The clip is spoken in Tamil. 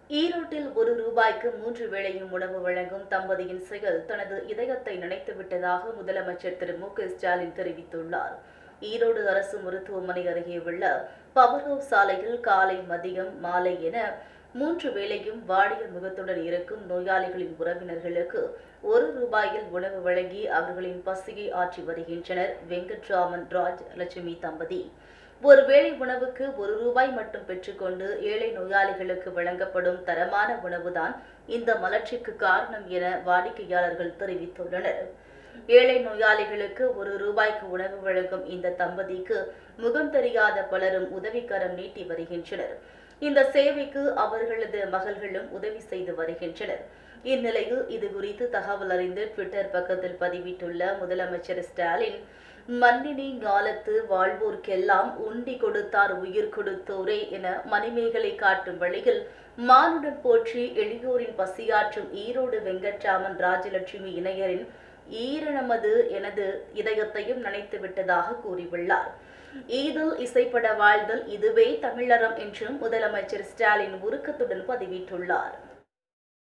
ஈரோட்டில் ஒரு ரூபாய்க்கு மூன்று வேளையும் உணவு வழங்கும் தம்பதியின் செயல் தனது இதயத்தை நினைத்துவிட்டதாக முதலமைச்சர் திரு மு க ஸ்டாலின் தெரிவித்துள்ளார் ஈரோடு அரசு மருத்துவமனை அருகே உள்ள பவர் ஹவுஸ் சாலையில் காலை மதியம் மாலை என மூன்று வேளையும் வாடிய முகத்துடன் இருக்கும் நோயாளிகளின் உறவினர்களுக்கு ஒரு ரூபாயில் உணவு வழங்கி அவர்களின் பசியை ஆற்றி வருகின்றனர் வெங்கட்ராமன் ராஜ் லட்சுமி தம்பதி ஒருவேளை உணவுக்கு ஒரு ரூபாய் மட்டும் பெற்றுக்கொண்டு ஏழை நோயாளிகளுக்கு வழங்கப்படும் தரமான உணவுதான் இந்த மலர்ச்சிக்கு காரணம் என வாடிக்கையாளர்கள் தெரிவித்துள்ளனர் ஏழை நோயாளிகளுக்கு ஒரு ரூபாய்க்கு உணவு வழங்கும் இந்த தம்பதிக்கு முகம் தெரியாத பலரும் உதவிக்கரம் நீட்டி வருகின்றனர் இந்த சேவைக்கு அவர்களது மகள்களும் உதவி செய்து வருகின்றனர் இந்நிலையில் இது குறித்து தகவல் அறிந்து ட்விட்டர் பக்கத்தில் பதிவிட்டுள்ள முதலமைச்சர் ஸ்டாலின் மண்ணினி ஞாலத்து வாழ்வோர்க்கெல்லாம் உண்டி கொடுத்தார் உயிர் கொடுத்தோரே என மணிமேகலை காட்டும் வழியில் மானுடன் போற்றி எளியோரின் பசியாற்றும் ஈரோடு வெங்கட்ராமன் ராஜலட்சுமி இணையரின் ஈரணமது எனது இதயத்தையும் நினைத்து விட்டதாக கூறியுள்ளார் ஈதில் இசைப்பட வாழ்தல் இதுவே தமிழறம் என்றும் முதலமைச்சர் ஸ்டாலின் உருக்கத்துடன் பதிவிட்டுள்ளார்